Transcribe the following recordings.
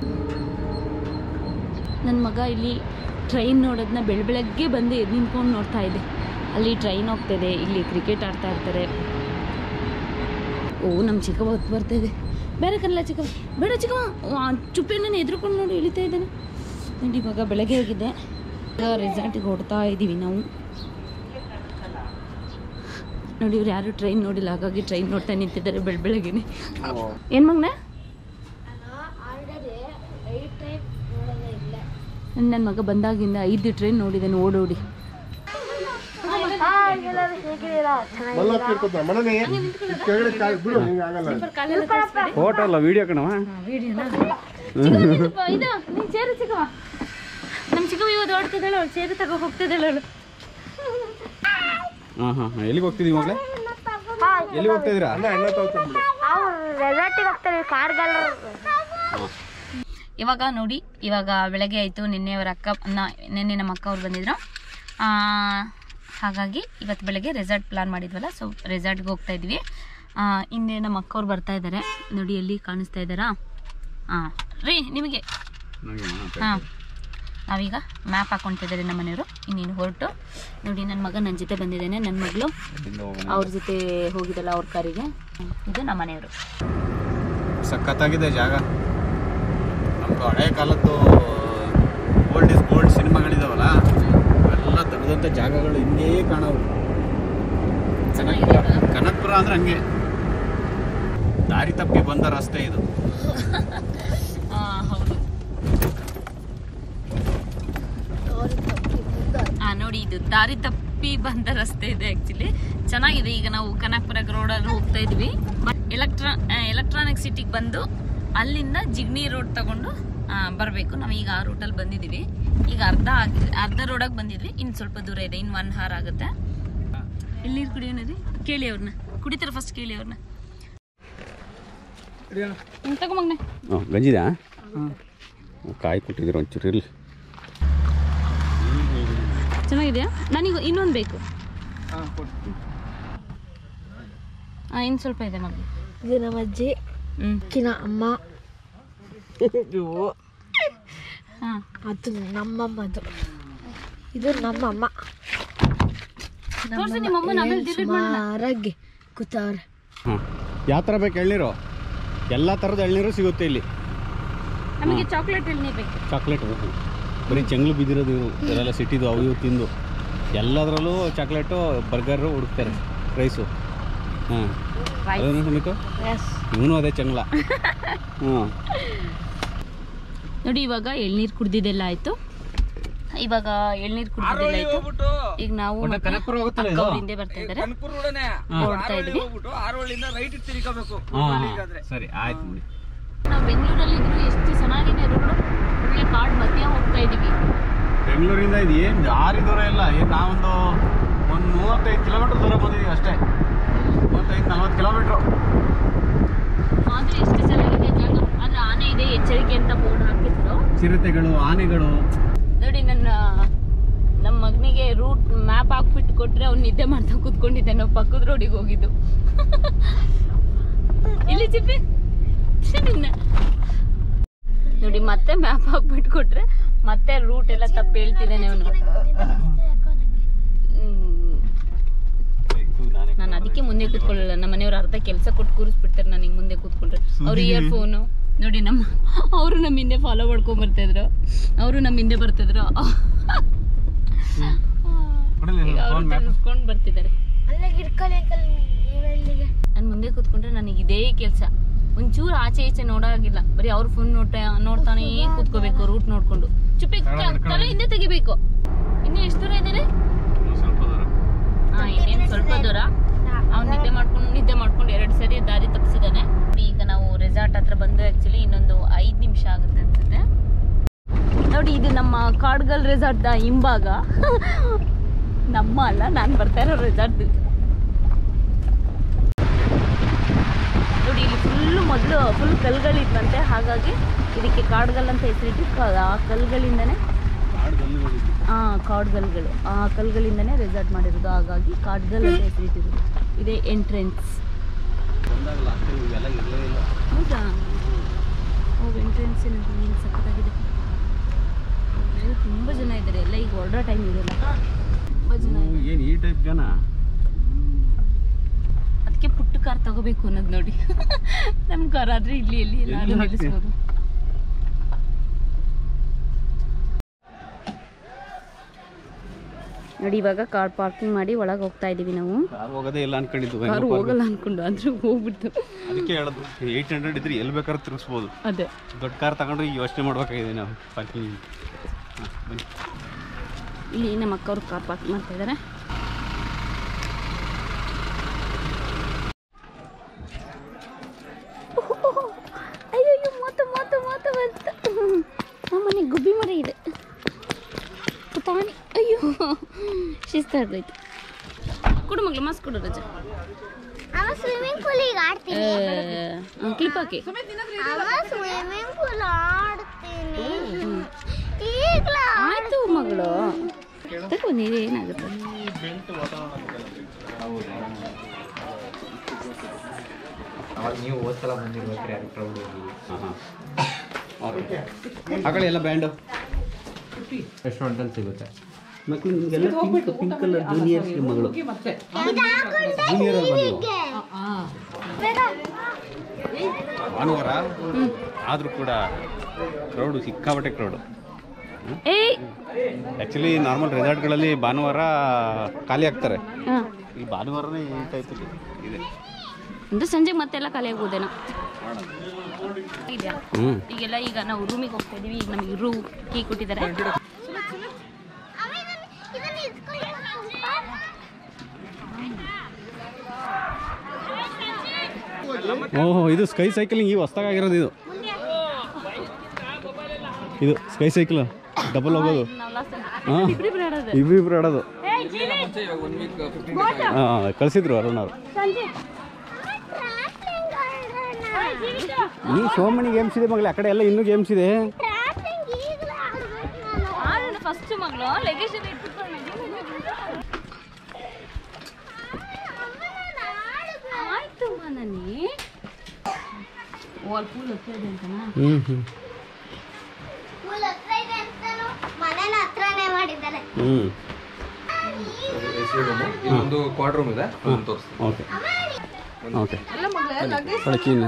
ನನ್ನ ಮಗ ಇಲ್ಲಿ ಟ್ರೈನ್ ನೋಡೋದನ್ನ ಬೆಳ ಬೆಳಗ್ಗೆ ಬಂದು ಎದ್ದು ನಿಂತ್ಕೊಂಡು ನೋಡ್ತಾ ಇದೆ ಅಲ್ಲಿ ಟ್ರೈನ್ ಹೋಗ್ತಾಯಿದೆ ಇಲ್ಲಿ ಕ್ರಿಕೆಟ್ ಆಡ್ತಾ ಇರ್ತಾರೆ ಓ ನಮ್ಮ ಚಿಕ್ಕವ ಹೊತ್ತು ಬರ್ತಾ ಇದೆ ಬೇರೆ ಕನ್ನಡ ಚಿಕ್ಕವ ಬೇಡ ಚಿಕ್ಕವ ಚುಪ್ಪೆಣ್ಣನ ಎದ್ರುಕೊಂಡು ನೋಡಿ ಇಳಿತಾ ಇದ್ದಾನೆ ನೋಡಿ ಇವಾಗ ಬೆಳಗ್ಗೆ ಹೋಗಿದ್ದೆ ಈಗ ರೆಸಾರ್ಟಿಗೆ ಹೊಡ್ತಾ ಇದ್ದೀವಿ ನಾವು ನೋಡಿ ಇವ್ರು ಯಾರು ಟ್ರೈನ್ ನೋಡಿಲ್ಲ ಹಾಗಾಗಿ ಟ್ರೈನ್ ನೋಡ್ತಾ ನಿಂತಿದ್ದಾರೆ ಬೆಳ ಬೆಳಗ್ಗೆನೆ ಏನು ಮಗನ ನನ್ನ ಮಗ ಬಂದಾಗಿಂದ ಐದು ಟ್ರೈನ್ ನೋಡಿದ್ದಾನೆ ಓಡೋಡಿ ಮಲ್ಲ ಕೇಳ್ಕೊತ ಮನನೇ ಕೆಳಗಡೆ ಕಾಲ್ ಬಿಡು ನಿಂಗೆ ಆಗಲ್ಲ ಫೋಟೋ ಅಲ್ಲ ವಿಡಿಯೋ ಕಣವ ಇದು ನೀನ್ ಚೇರು ಚಿಕ್ಕವ ನಮ್ಮ ಚಿಕ್ಕವ ಇವತ್ತು ಓಡ್ತಿದ್ದಾಳೆ ಅವಳು ಚೇರು ತಗೋ ಹೋಗ್ತಿದ್ದಾಳೆ ಅವಳು ಹಾಂ ಹಾಂ ಎಲ್ಲಿಗೆ ಹೋಗ್ತಿದ್ದೀವಿ ಮಗಳೇ ಎಲ್ಲಿಗೆ ಹೋಗ್ತಾ ಇದ್ದೀರಾ ಅಣ್ಣ ಎಣ್ಣೆ ತಗೊಳ್ತೀನಿ ರೆಸಾರ್ಟಿಗೆ ಹೋಗ್ತಾರೆ ಕಾರ್ಗಲ್ ಇವಾಗ ನೋಡಿ ಇವಾಗ ಬೆಳಗ್ಗೆ ಆಯಿತು ನಿನ್ನೆ ಅವರ ಅಕ್ಕ ನ- ನಿನ್ನೆ ನಮ್ಮ ಅಕ್ಕ ಅವ್ರು ಬಂದಿದ್ರು ಆ, ಹಾಗಾಗಿ ಇವತ್ತು ಬೆಳಗ್ಗೆ ರೆಸಾರ್ಟ್ ಪ್ಲಾನ್ ಮಾಡಿದ್ವಲ್ಲ ಸೊ ರೆಸಾರ್ಟ್ಗೆ ಹೋಗ್ತಾ ಇದ್ವಿ ಆ, ಹಿಂದೆ ನಮ್ಮ ಅಕ್ಕ ಅವ್ರು ಬರ್ತಾ ಇದ್ದಾರೆ ನೋಡಿ ಎಲ್ಲಿ ಕಾಣಿಸ್ತಾ ಇದ್ದಾರಾ ಹಾಂ ರೀ ನಿಮಗೆ ಹಾಂ ನಾವೀಗ ಮ್ಯಾಪ್ ಹಾಕೊತಿದ್ದಾರೆ ನಮ್ಮ ಮನೆಯವರು ಇನ್ನೇನು ಹೊರಟು ನೋಡಿ ನನ್ನ ಮಗ ನನ್ನ ಜೊತೆ ಬಂದಿದ್ದಾನೆ ನನ್ನ ಮಗಳು ಅವ್ರ ಜೊತೆ ಹೋಗಿದ್ದಲ್ಲ ಅವ್ರ ಕಾರಿಗೆ ಇದು ನಮ್ಮ ಮನೆಯವರು ಸಖತ್ತಾಗಿದೆ ಜಾಗ ನಮ್ದು ಹಳೆ ಕಾಲದ್ದು ಓಲ್ಡ್ ಇಸ್ ಗೋಲ್ಡ್ ಸಿನಿಮಾಗಳಿದಾವಲ್ಲ ಎಲ್ಲ ತೆಗೆದಂಥ ಜಾಗಗಳು ಹಿಂಗೇ ಕಾಣವು ಚೆನ್ನಾಗಿದೆ ಅಲ್ವಾ? ಕನಕಪುರ ಅಂದ್ರೆ ಹಂಗೆ ದಾರಿ ತಪ್ಪಿ ಬಂದ ರಸ್ತೆ ಇದು ಆ, ಹೌದು ಆ ನೋಡಿ ಇದು ದಾರಿ ತಪ್ಪಿ ಬಂದ ರಸ್ತೆ ಇದೆ ಆಕ್ಚುಲಿ ಚೆನ್ನಾಗಿದೆ ಈಗ ನಾವು ಕನಕಪುರ ರೋಡಲ್ಲಿ ಹೋಗ್ತಾ ಇದ್ವಿ ಎಲೆಕ್ಟ್ರಾ ಎಲೆಕ್ಟ್ರಾನಿಕ್ ಸಿಟಿಗೆ ಬಂದು ಅಲ್ಲಿಂದ ಜಿಗ್ನಿ ರೋಡ್ ತಗೊಂಡು ಆ, ಬರ್ಬೇಕು ನಾವು ಈಗ ಆ ರೂಟಲ್ಲಿ ಬಂದಿದ್ದೀವಿ ಈಗ ಅರ್ಧ ಆಗಿ ಅರ್ಧ ರೋಡಾಗಿ ಬಂದಿದ್ವಿ ಇನ್ನು ಸ್ವಲ್ಪ ದೂರ ಇದೆ ಇನ್ನು ಒನ್ ಹಾರ್ ಆಗುತ್ತೆ ಎಲ್ಲಿರು ಕುಡಿಯೋಣ ರೀ ಕೇಳಿ ಅವ್ರನ್ನ ಕುಡಿತಾರ ಫಸ್ಟ್ ಕೇಳಿ ಅವ್ರನ್ನ ತಗೊಂಬಗ್ನೆ ಹ್ಞೂ ಗಂಜಿದಾ ಕಾಯಿ ಕೊಟ್ಟಿದ್ರು ಒಂಚೂರು ಇರಲಿ ಚೆನ್ನಾಗಿದೆಯಾ ನನಗೆ ಇನ್ನೊಂದು ಬೇಕು ಹಾಂ ಇನ್ನು ಸ್ವಲ್ಪ ಇದೆ ಮಗ ಇದು ನಮ್ಮ ಅಜ್ಜಿ ಹ್ಞೂ ಕಿನ ಅಮ್ಮ ಹಾಂ ಅದು ನಮ್ಮಮ್ಮದು ಇದು ನಮ್ಮಮ್ಮ ತೋರ್ಸು ನಿಮ್ಮ ಅಮ್ಮನ ಆಮೇಲೆ delete ಮಾಡೋಣ. ಸುಮಾರಾಗಿ ಕೂತವ್ರೆ ಹಾಂ ಯಾವ ಥರ ಬೇಕು ಎಳ್ನೀರು ಎಲ್ಲ ಥರದ ಎಳ್ನೀರು ಸಿಗುತ್ತೆ ಇಲ್ಲಿ ನಮಗೆ ಚಾಕ್ಲೇಟ್ ಎಳ್ನೀರು ಬೇಕು ಚಾಕ್ಲೇಟ್ ಬರೀ ಚೆಂಗ್ಳು ಬಿದ್ದಿರೋದು ಇವು ಇದೆಲ್ಲ ಸಿಟಿದು ಅವು ಇವು ತಿಂದು ಎಲ್ಲದರಲ್ಲೂ ಚಾಕ್ಲೇಟು ಬರ್ಗರು ಹುಡುಕ್ತಾರೆ ರೈಸು ಹಾಂ ಅದೇನು ಸುಮಿತು ಎಸ್ ಇವನು ಅದೇ ಚಂಗ್ಲ ಹ್ಞೂ ನೋಡಿ ಇವಾಗ ಎಳ್ನೀರು ಕುಡ್ದಿದ್ದೆಲ್ಲ ಆಯ್ತು ಇವಾಗ ಎಳ್ನೀರು ಕುಡ್ದಿದ್ದೆಲ್ಲ ಆಯ್ತು ಈಗ ನಾವು ಮತ್ತೆ ಕನಕಪುರ ಹೋಗುತ್ತಲ್ಲ ಅಕ್ಕ ಇದು ಅವ್ರು ಹಿಂದೆ ಬರ್ತಾ ಇದ್ದಾರೆ ಹೊರಡ್ತಾ ಇದ್ವಿ ಹಾಂ ಸರಿ ಆಯ್ತು ಬಿಡಿ ನಾವು ಬೆಂಗಳೂರಲ್ಲಿ ಇದ್ರು ಎಷ್ಟು ಚೆನ್ನಾಗಿದೆ ರೋಡ್ ಒಳ್ಳೆ ಕಾಡ್ ಮಧ್ಯ ಹೋಗ್ತಾ ಇದೀವಿ ಬೆಂಗಳೂರಿಂದ ಇದು ಏನು ದಾರಿ ದೂರ ಇಲ್ಲ ಏನು ನಾವೊಂದು ಒಂದು ಮೂವತ್ತೈದು ಕಿಲೋಮೀಟ್ರ್ ದೂರ ಬಂದಿದ್ದೀವಿ ಅಷ್ಟೇ ಮೂವತ್ತೈದು ನಲ್ವತ್ತು ಕಿಲೋಮೀಟ್ರು ಆದ್ರೆ ಎಷ್ಟು ಚೆನ್ನಾಗಿದೆ ಜಾಗ ಆದ್ರೆ ಆನೆ ಇದೆ ಎಚ್ಚರಿಕೆ ಅಂತ ಬೋರ್ಡ್ ಹಾಕಿದ್ರು ಚಿರತೆಗಳು ಆನೆಗಳು ನೋಡಿ ನನ್ನ ನಮ್ಮ ಮಗನಿಗೆ ರೂಟ್ ಮ್ಯಾಪ್ ಹಾಕ್ಬಿಟ್ಟು ಕೊಟ್ರೆ ಅವ್ನು ನಿದ್ದೆ ಮಾಡ್ತಾ ಕೂತ್ಕೊಂಡಿದ್ದೆ ನಾವು ಪಕ್ಕದ ರೋಡಿಗೆ ಹೋಗಿದ್ದು ಇಲ್ಲಿ ಚಿಪ್ಪಿ ಛೆ ನಿನ್ನ. ನೋಡಿ ಮತ್ತೆ ಮ್ಯಾಪ್ ಹಾಕ್ಬಿಟ್ಟು ಕೊಟ್ರೆ ಮತ್ತೆ ರೂಟ್ ಎಲ್ಲ ತಪ್ಪು ಹೇಳ್ತಿದ್ದಾನೆ ಅವನು ನಾನು ಅದಕ್ಕೆ ಮುಂದೆ ಕೂತ್ಕೊಳ್ಳಲ್ಲ ನಮ್ಮ ಮನೆಯವ್ರು ಅರ್ಧ ಕೆಲಸ ಕೊಟ್ಟು ಕೂರಿಸ್ಬಿಡ್ತಾರೆ ನನಗೆ ಮುಂದೆ ಕೂತ್ಕೊಂಡ್ರೆ ಅವ್ರ ಇಯರ್ಫೋನು ನೋಡಿ ನಮ್ಮ ಅವರು ನಮ್ಮ ಹಿಂದೆ ಫಾಲೋ ಮಾಡ್ಕೊಂಡ್ ಬರ್ತಿದ್ರು ಅವರು ನಮ್ಮ ಹಿಂದೆ ಬರ್ತಿದ್ರು ಈಗ ಅವರು ತಿನ್ಸ್ಕೊಂಡ್ ಬರ್ತಿದ್ದಾರೆ ಅಲ್ಲೇ ಇಟ್ಕೊಳ್ಳಿ ಅಂಕಲ್ ನೀವೆಲ್ಲಿಗೆ ನಾನು ಮುಂದೆ ಕೂತ್ಕೊಂಡ್ರೆ ನನಗೆ ಇದೇ ಕೆಲಸ ಒಂಚೂರು ಆಚೆ ಈಚೆ ನೋಡಾಗಿಲ್ಲ ಬರೀ ಅವ್ರ ಫೋನ್ ನೋಟ ನೋಡ್ತಾನೇ ಕೂತ್ಕೋಬೇಕು ರೂಟ್ ನೋಡ್ಕೊಂಡು ಚುಪ್ಪಿ ತಲೆ ಹಿಂದೆ ತೆಗಿಬೇಕು ಇನ್ನು ಎಷ್ಟು ದೂರ ಇದ್ದಾರೆ ಸ್ವಲ್ಪ ದೂರ ಹಾ ಇನ್ನೇನು ಸ್ವಲ್ಪ ದೂರ ಅವ್ನು ನಿದ್ದೆ ಮಾಡ್ಕೊಂಡು ನಿದ್ದೆ ಮಾಡ್ಕೊಂಡು ಎರಡು ಸರಿ ದಾರಿ ತಪ್ಪಿಸಿದಾನೆ ಈಗ ನಾವು ರೆಸಾರ್ಟ್ ಹತ್ರ ಬಂದು ಆಕ್ಚುಲಿ ಇನ್ನೊಂದು ಐದು ನಿಮಿಷ ಆಗುತ್ತೆ ಅನ್ಸುತ್ತೆ ನೋಡಿ ಇದು ನಮ್ಮ ಕಾಡ್ಗಲ್ ರೆಸಾರ್ಟ್ ಹಿಂಭಾಗ ನಮ್ಮ ಅಲ್ಲ ನಾನು ಬರ್ತಾ ಇರೋ ರೆಸಾರ್ಟ್ ನೋಡಿ ಇಲ್ಲಿ ಫುಲ್ಲು ಮೊದಲು ಫುಲ್ ಕಲ್ಗಳಿದ್ವಂತೆ ಹಾಗಾಗಿ ಇದಕ್ಕೆ ಕಾಡ್ಗಲ್ ಅಂತ ಹೆಸರಿಟ್ಟು ಕ- ಆ ಕಲ್ಗಳಿಂದನೇ ಆ ಕಾಡ್ಗಲ್ಗಳು ಆ ಕಲ್ಗಳಿಂದನೇ ರೆಸಾರ್ಟ್ ಮಾಡಿರೋದು ಹಾಗಾಗಿ ಕಾಡ್ಗಲ್ ಅಂತ ಹೆಸರಿಟ್ಟಿರೋದು ಇದೇ ಎಂಟ್ರೆನ್ಸ್ ಬಂದಾಗ ಲಾಸ್ಟ್ ಇವೆಲ್ಲ ಇರಲೇ ಇಲ್ಲ ಹೌದಾ ಓ ಎಂಟ್ರೆನ್ಸ್ ಏನು ಸಖತ್ತಾಗಿದೆ ಅಯ್ಯೋ, ತುಂಬ ಜನ ಇದ್ದಾರೆ ಎಲ್ಲ ಈಗ ಹೊರಡೋ ಟೈಮ್ ಇದೆಲ್ಲ ತುಂಬ ಜನ ಇದೆ ಏನು ಈ ಟೈಪ್ ಜನ ಅದಕ್ಕೆ ಪುಟ್ಟ ಕಾರ್ ತಗೋಬೇಕು ಅನ್ನೋದು ನೋಡಿ ನಮ್ಮ ಕಾರ್ ಆದ್ರೆ ಇಲ್ಲಿ ಎಲ್ಲಿ ಎಲ್ಲಾದ್ರೂ ಎಲ್ಲಿ ಹಾಕ್ತೀಯ? ನಿಲ್ಲಿಸ್ಬೋದು ನೋಡಿ ಇವಾಗ ಕಾರ್ ಪಾರ್ಕಿಂಗ್ ಮಾಡಿ ಒಳಗೆ ಹೋಗ್ತಾ ಇದೀವಿ ನಾವು ಕಾರ್ ಹೋಗೋದೇ ಇಲ್ಲ ಅನ್ಕೊಂಡಿದ್ದು ಕಾರ್ ಬೆಂಗ್ಳೂರ್ ಹೋಗಲ್ಲ ಅನ್ಕೊಂಡು ಆದ್ರೂ ಹೋಗ್ಬಿಡ್ತು ಅದಕ್ಕೆ ಹೇಳೋದು ಏಯ್ಟ್ ಹಂಡ್ರೆಡ್ ಇದ್ರೆ ಎಲ್ಲಿ ಬೇಕಾದ್ರೂ ತಿರುಗಿಸ್ಬೋದು ಅದೇ ದೊಡ್ಡ ಕಾರ್ ತಗೊಂಡ್ರೆ ಈಗ ಯೋಚನೆ ಮಾಡ್ಬೇಕಾಗಿದೆ ನಾವು ಪಾರ್ಕಿಂಗ್ ಬನ್ನಿ ಇಲ್ಲಿ ನಮ್ಮ ಅಕ್ಕವ್ರು ಕಾರ್ ಪಾರ್ಕ್ ಮಾಡ್ತಾ ಇದ್ದಾರೆ ಅಯ್ಯೋ ಅಯ್ಯೋ ಮೂವತ್ತು ಮೂವತ್ತು ಮೂವತ್ತು ಬಂತು ನಮ್ಮ ಮನೆ ಗುಬ್ಬಿ ಮರ ಇದೆ ಪುಟಾಣಿ ಅಯ್ಯೋ ಶಿಸ್ತಾಗೋಯ್ತು ಕೊಡು ಮಗಳು ಮಾಸ್ ಕೊಡು ರಜಾ ಅವ ಸ್ವಿಮ್ಮಿಂಗ್ ಪೂಲಿಗೆ ಆಡ್ತೀನಿ ಕ್ಲಿಪ್ ಹಾಕಿ ಅವ ಸ್ವಿಮ್ಮಿಂಗ್ ಪೂಲ್ ಆಡ್ತೀನಿ ಈಗ್ಲ ಆಯ್ತು ಮಗಳು ತಗೋ ನೀರು ಏನಾಗುತ್ತೆ ಅವಾಗ ನೀವು ಹೋದ್ ಸಲ ಬಂದಿರ್ಬೇಕ್ರಿ ಅದು ಕ್ರೌಡ್ ಹೋಗಿ ಹಾಂ ಹಾಂ ಓಕೆ ಆ ಕಡೆ ಎಲ್ಲ ಬ್ಯಾಂಡು ರೆಸ್ಟೋರೆಂಟಲ್ಲಿ ಸಿಗುತ್ತೆ ಮಕ್ಕಳು ನಿಮಗೆಲ್ಲ ಪಿಂಕ್ ಪಿಂಕ್ ಕಲರ್ ಜೂನಿಯರ್ಸ್ ಮಗಳು ಜೂನಿಯರ್ ಅಲ್ವಾ ನೀವು ಭಾನುವಾರ ಆದರೂ ಕೂಡ ಕ್ರೌಡು ಸಿಕ್ಕಾಪಟ್ಟೆ ಕ್ರೌಡು ಏಯ್ ಆ್ಯಕ್ಚುಲಿ ನಾರ್ಮಲ್ ರೆಸಾರ್ಟ್ಗಳಲ್ಲಿ ಭಾನುವಾರ ಖಾಲಿ ಆಗ್ತಾರೆ ಹಾಂ ಈ ಭಾನುವಾರನೇ ಈ ಟೈಪ್ ಇದೆ ಅಂದ್ರೆ ಸಂಜೆಗೆ ಮತ್ತೆಲ್ಲ ಖಾಲಿ ಆಗ್ಬೋದೇನೋ ಇದೆಯಾ ಹ್ಞೂ ಈಗೆಲ್ಲ ಈಗ ನಾವು ರೂಮಿಗೆ ಹೋಗ್ತಾ ಇದೀವಿ ಈಗ ನಮಗೆ ರೂ ಕೀ ಕೊಟ್ಟಿದ್ದಾರೆ ಓಹೋ ಇದು ಸ್ಕೈ ಸೈಕ್ಲಿಂಗ್ ಈ ಹೊಸ್ದಾಗಿರೋದು ಇದು ಇದು ಸ್ಕೈ ಸೈಕಲ್ ಡಬಲ್ ಹೋಗೋದು ನಾವು ಲಾಸ್ಟ್ ಹಾಂ ಇಬ್ರಿಬ್ರು ಆಡೋದು ಇಬ್ಬಿಬ್ರು ಆಡೋದು ಹಾಂ ಕಳಿಸಿದ್ರು ಅರುಣ್ ಅವರು ಈ ಸೋ ಮೆನಿ ಗೇಮ್ಸ್ ಇದೆ ಮಗಳೇ ಆ ಕಡೆ ಎಲ್ಲ ಇನ್ನೂ ಗೇಮ್ಸ್ ಇದೆ ಆಡೋಣ ಫಸ್ಟ್ ಮಗಳು ಲಗೇಜ್ ಎಲ್ಲ ಇಟ್ಬಿಟ್ಕೊಂಡು ಆಯ್ತು ಮನನಿ ವಾಲ್ ಪೂಲ್ ಹತ್ತಿದೆ ಅಂತನಾ ಹ್ಞೂ ಹ್ಞೂ ಮನೇನ ಹತ್ರನೇ ಮಾಡಿದ್ದಾರೆ ಹ್ಞೂ ಇಲ್ಲೊಂದು ಕ್ವಾರ್ಟರ್ ರೂಮ್ ಇದೆ ಅದನ್ನ ತೋರಿಸ್ತೀನಿ ಓಕೆ ಓಕೆ ಅಡಕಿನ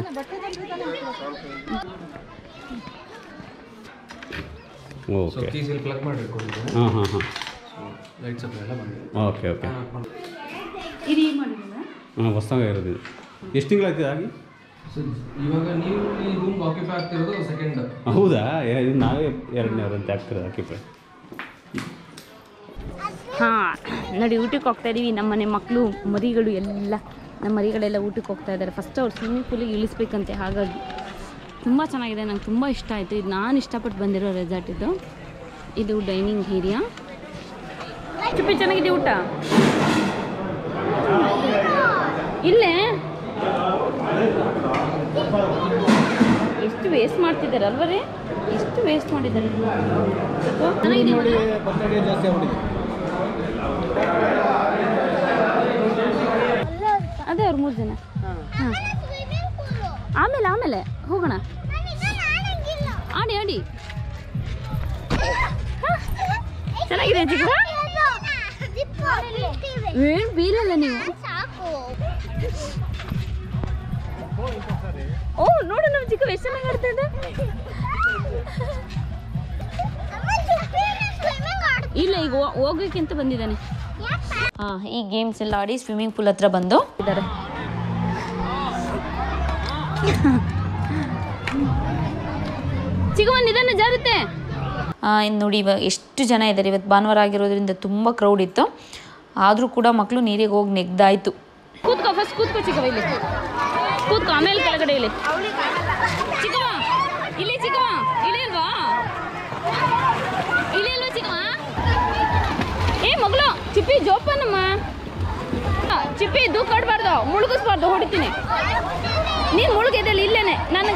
ಸೊ ಓಕೆ ಕೀಸ್ ಇಲ್ಲಿ ಪ್ಲಗ್ ಮಾಡಿ ಇಟ್ಕೊಂಡಿದ್ದೀನಿ ಹಾಂ ಹಾಂ ಹಾಂ ಲೈಟ್ ಸಪ್ಲೈ ಎಲ್ಲ ಬಂದಿದೆ ಓಕೆ ಓಕೆ ಇದು ಏನು ಮಾಡಿಲ್ಲ ಹಾಂ ಹೊಸ್ದಾಗಿರೋದು ಇದು ಎಷ್ಟು ತಿಂಗಳಾಯ್ತು ಆಗಿ ಸೊ ಇವಾಗ ನೀವು ಈ ರೂಮ್ ಆಕ್ಯುಪೈ ಆಗ್ತಿರೋದು ಸೆಕೆಂಡ್ ಹೌದಾ ಏ, ಇದು ನಾವೇ ಎರಡನೇವ್ರಂತೆ ಆಗ್ತಿರೋದು ಆಕಿಪೆ ಹಾಂ ನೋಡಿ ಊಟಕ್ಕೆ ಹೋಗ್ತಾ ಇದೀವಿ ನಮ್ಮ ಮನೆ ಮಕ್ಕಳು ಮರಿಗಳು ಎಲ್ಲ ನಮ್ಮ ಮರಿಗಳೆಲ್ಲ ಊಟಕ್ಕೆ ಹೋಗ್ತಾ ಇದ್ದಾರೆ ಫಸ್ಟ್ ಅವ್ರು ಸ್ವಿಮ್ಮಿಂಗ್ ಪೂಲಿಗೆ ಇಳಿಸ್ಬೇಕಂತೆ ಹಾಗಾಗಿ ತುಂಬ ಚೆನ್ನಾಗಿದೆ ನಂಗೆ ತುಂಬ ಇಷ್ಟ ಆಯಿತು ಇದು ನಾನು ಇಷ್ಟಪಟ್ಟು ಬಂದಿರೋ ರೆಸಾರ್ಟ್ ಇದು ಇದು ಡೈನಿಂಗ್ ಏರಿಯಾ ಚುಪ್ಪಿ ಚೆನ್ನಾಗಿದೆ ಊಟ ಇಲ್ಲೇ ಎಷ್ಟು ವೇಸ್ಟ್ ಮಾಡ್ತಿದ್ದಾರೆ ಅಲ್ವರೇ ಎಷ್ಟು ವೇಸ್ಟ್ ಮಾಡಿದ್ದಾರೆ ಚೆನ್ನಾಗಿದೆ ಮನೆ? ಜಾಸ್ತಿ ಆಗ್ಬಿಟ್ಟಿದೆ ಅದೇ ಅವ್ರು ಮೂರು ಜನ ಹಾಂ ಆಮೇಲೆ ಆಮೇಲೆ ಹೋಗೋಣ ಆಡಿ ಆಡಿ ಹ? ಚೆನ್ನಾಗಿದೆ ಚಿಕ್ಕ ಏನು ಬೀಳಲ್ಲ ನೀವು ಸಾಕು ಓ ನೋಡು ನಮ್ಮ ಚಿಕ್ಕ ಎಷ್ಟು ಚೆನ್ನಾಗಿ ಆಡ್ತಾ ಇದೆ ಇಲ್ಲ ಈಗ ಹೋ- ಹೋಗೋಕ್ಕಿಂತ ಬಂದಿದ್ದಾನೆ ಹಾಂ ಈ ಗೇಮ್ಸ್ ಎಲ್ಲ ಆಡಿ ಸ್ವಿಮ್ಮಿಂಗ್ ಪೂಲ್ ಹತ್ರ ಬಂದು ಇದ್ದಾರೆ ಚಿಕ್ಕಮ್ಮ ನಿಧಾನ ಜಾರುತ್ತೆ ಇನ್ನು ನೋಡಿ ಇವಾಗ ಎಷ್ಟು ಜನ ಇದ್ದಾರೆ ಇವತ್ತು ಭಾನುವಾರ ಆಗಿರೋದ್ರಿಂದ ತುಂಬ ಕ್ರೌಡ್ ಇತ್ತು ಆದರೂ ಕೂಡ ಮಕ್ಕಳು ನೀರಿಗೆ ಹೋಗಿ ನೆಗ್ದಾಯ್ತು ಕೂತ್ಕೋ ಫಸ್ಟ್ ಕೂತ್ಕೋ ಚಿಕ್ಕವ ಇಲ್ಲಿ ಕೂತ್ಕೋ ಆಮೇಲೆ ಕೆಳಗಡೆ ಇಲ್ಲಿ ಚಿಕ್ಕವ ಇಲ್ಲಿ ಚಿಕ್ಕವ ಇಲ್ಲಿ ಅಲ್ವಾ ಇಲ್ಲಿ ಅಲ್ವಾ ಚಿಕ್ಕವ ಏ ಮಗಳು ಚಿಪ್ಪಿ ಜೋಪಾನಮ್ಮ ಚಿಪ್ಪಿ ದೂಕಾಡ್ಬಾರ್ದು ಮುಳುಗಿಸ್ಬಾರ್ದು ಹೊಡಿತೀನಿ ನೀನು ಮುಳುಗಿದಲ್ಲಿ ಇಲ್ಲೇನೆ ನಾನು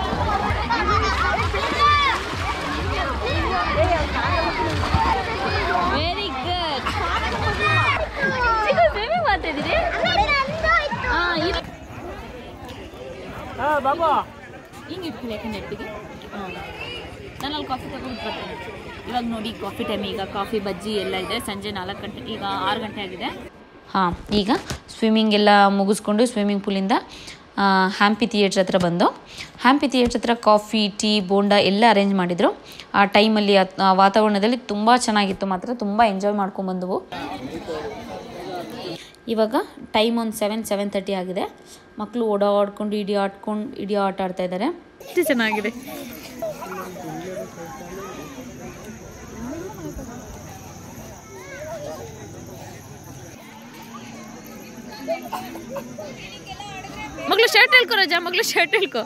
ವೆರಿ ಗುಡ್ ಚಿಕ್ಕ ಸ್ವಿಮ್ಮಿಂಗ್ ಮಾಡ್ತಿದ್ದೀರಿ ಹಾಂ ಹಿಂಗೆ ಇಟ್ಕೊಳ್ಳಿ ನೆಟ್ಟಿಗೆ ಹಾಂ ನಾನು ಅಲ್ಲಿ ಕಾಫಿ ತಗೊಂಡು ಬರ್ತೇನೆ ಇವಾಗ ನೋಡಿ ಕಾಫಿ ಟೈಮ್ ಈಗ ಕಾಫಿ ಬಜ್ಜಿ ಎಲ್ಲ ಇದೆ ಸಂಜೆ ನಾಲ್ಕು ಗಂಟೆ ಈಗ ಆರು ಗಂಟೆ ಆಗಿದೆ ಹಾಂ ಈಗ ಸ್ವಿಮ್ಮಿಂಗ್ ಎಲ್ಲ ಮುಗಿಸ್ಕೊಂಡು ಸ್ವಿಮ್ಮಿಂಗ್ ಪೂಲಿಂದ ಹ್ಯಾಂಪಿ ಥಿಯೇಟ್ರ್ ಹತ್ರ ಬಂದು ಹ್ಯಾಂಪಿ ಥಿಯೇಟ್ರ್ ಹತ್ರ ಕಾಫಿ ಟೀ ಬೋಂಡ ಎಲ್ಲ ಅರೇಂಜ್ ಮಾಡಿದರು ಆ ಟೈಮಲ್ಲಿ ಆ ವಾತಾವರಣದಲ್ಲಿ ತುಂಬ ಚೆನ್ನಾಗಿತ್ತು ಮಾತ್ರ ತುಂಬ ಎಂಜಾಯ್ ಮಾಡ್ಕೊಂಡ್ಬಂದವು ಇವಾಗ ಟೈಮ್ ಒಂದು ಸೆವೆನ್ ಸೆವೆನ್ ತರ್ಟಿ ಆಗಿದೆ ಮಕ್ಕಳು ಓಡಾಡ್ಕೊಂಡು ಇಡಿ ಆಡ್ಕೊಂಡು ಇಡಿ ಆಟ ಆಡ್ತಾ ಇದ್ದಾರೆ ಎಷ್ಟು ಚೆನ್ನಾಗಿದೆ ಮಗಳು ಶರ್ಟ್ ಹೇಳ್ಕೊ ರಜಾ ಮಗಳು ಶರ್ಟ್ ಹೇಳ್ಕೊ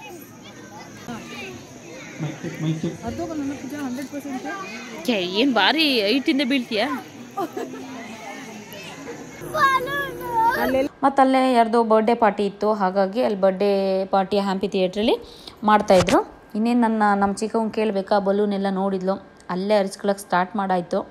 ಏನು ಭಾರಿ ಐಟಿಂದ ಬೀಳ್ತೀಯಾ ಮತ್ತು ಅಲ್ಲೇ ಯಾರ್ದೋ ಬರ್ಡೇ ಪಾರ್ಟಿ ಇತ್ತು ಹಾಗಾಗಿ ಅಲ್ಲಿ ಬರ್ಡೇ ಪಾರ್ಟಿ ಹ್ಯಾಂಪಿ ಥಿಯೇಟ್ರಲ್ಲಿ ಮಾಡ್ತಾಯಿದ್ರು ಇನ್ನೇನು ನನ್ನ ನಮ್ಮ ಚಿಕ್ಕವನ್ ಕೇಳಬೇಕಾ ಬಲೂನ್ ಎಲ್ಲ ನೋಡಿದ್ಲು ಅಲ್ಲೇ ಅರಿಸ್ಕೊಳಕ್ಕೆ ಸ್ಟಾರ್ಟ್ ಮಾಡಾಯಿತು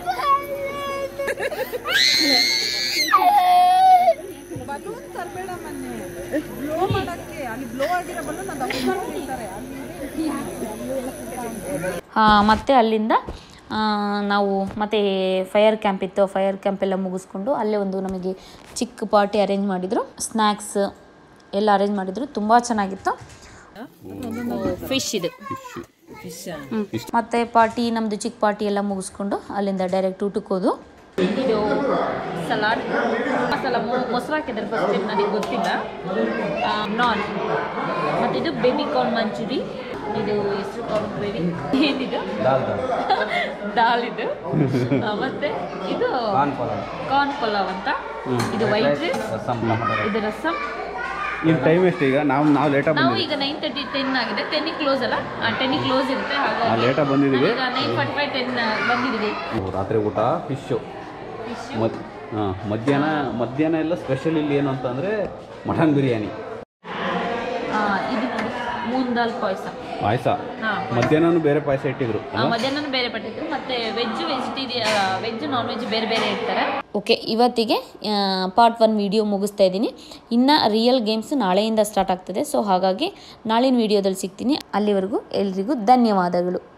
ಮತ್ತು ಅಲ್ಲಿಂದ ಆ, ನಾವು ಮತ್ತೆ ಫೈರ್ ಕ್ಯಾಂಪ್ ಇತ್ತು ಫೈರ್ ಕ್ಯಾಂಪ್ ಎಲ್ಲ ಮುಗಿಸ್ಕೊಂಡು ಅಲ್ಲೇ ಒಂದು ನಮಗೆ ಚಿಕ್ಕ ಪಾರ್ಟಿ ಅರೇಂಜ್ ಮಾಡಿದರು ಸ್ನ್ಯಾಕ್ಸ್ ಎಲ್ಲ ಅರೇಂಜ್ ಮಾಡಿದರು ತುಂಬ ಚೆನ್ನಾಗಿತ್ತು ಫಿಶ್ ಇದು ಹ್ಮ್. ಮತ್ತೆ ಪಾರ್ಟಿ ನಮ್ಮದು ಚಿಕ್ಕ ಪಾರ್ಟಿ ಎಲ್ಲ ಮುಗಿಸ್ಕೊಂಡು ಅಲ್ಲಿಂದ ಡೈರೆಕ್ಟ್ ಊಟಕ್ಕೆ ಹೋದು ಇದು ಸಲಾಡ್ ಮಸಾಲ ಮೊಸರು ಹಾಕಿದ್ದಾರೆ ಫಸ್ಟ್ ಟೈಮ್ ನನಗೆ ಗೊತ್ತಿಲ್ಲ ನಾನ್ ಮತ್ತು ಇದು ಬೇಬಿ ಕಾರ್ನ್ ಮಂಚೂರಿ ಇದು ಹೆಸರು ಕಾರ್ನ್ ಗ್ರೇವಿ ಏನಿದು ದಾಲ್ ಇದು ಆ, ಮತ್ತೆ ಇದು ಕಾರ್ನ್ ಪಲಾವ್ ಅಂತ ಇದು ವೈಟ್ ರೈಸ್ ಇದು ರಸಮ್ ಈಗ ಟೈಮ್ ಎಷ್ಟು ಈಗ ನಾವು ನಾವು ಲೇಟಾಗಿ ನಾವು ಬಂದಿದ್ದೀವಿ ಈಗ ನೈನ್ ತರ್ಟಿ ಟೆನ್ ಆಗಿದೆ ಟೆನ್ನಿಗೆ ಕ್ಲೋಸ್ ಅಲ್ಲ ಟೆನ್ನಿಗೆ ಕ್ಲೋಸ್ ಇರುತ್ತೆ ಹಾಗಾಗಿ ಲೇಟಾಗಿ ಬಂದಿದ್ದೀವಿ ಈಗ ನೈನ್ ಫಾರ್ಟಿ ಫೈವ್ ಟೆನ್ ಬಂದಿದ್ದೀವಿ ಓ, ರಾತ್ರಿ ಊಟ ಫಿಶ್ಶು ಮದ್ ಹಾಂ ಮಧ್ಯಾಹ್ನ ಮಧ್ಯಾಹ್ನ ಎಲ್ಲ ಸ್ಪೆಷಲ್ ಇಲ್ಲಿ ಏನು ಅಂತಂದರೆ ಮಟನ್ ಬಿರಿಯಾನಿ ಆ, ಇದು ನೋಡಿ ಮೂನ್ ದಾಲ್ ಪಾಯಸ ಪಾಯಸ ಹಾಂ ಮಧ್ಯಾಹ್ನನೂ ಬೇರೆ ಪಾಯಸ ಇಟ್ಟಿದ್ರು ಮಧ್ಯಾಹ್ನ ಬೇರೆ ಪಟ್ಟಿದ್ರು ಮತ್ತೆ veg vegetarian veg non veg ಬೇರೆ ಬೇರೆ ಇರ್ತಾರೆ ಓಕೆ ಇವತ್ತಿಗೆ ಪಾರ್ಟ್ ಒನ್ ವಿಡಿಯೋ ಮುಗಿಸ್ತಾ ಇದ್ದೀನಿ ಇನ್ನು ರಿಯಲ್ ಗೇಮ್ಸ್ ನಾಳೆಯಿಂದ ಸ್ಟಾರ್ಟ್ ಆಗ್ತದೆ ಸೊ ಹಾಗಾಗಿ ನಾಳಿನ ವಿಡಿಯೋದಲ್ಲಿ ಸಿಗ್ತೀನಿ ಅಲ್ಲಿವರೆಗೂ ಎಲ್ರಿಗೂ ಧನ್ಯವಾದಗಳು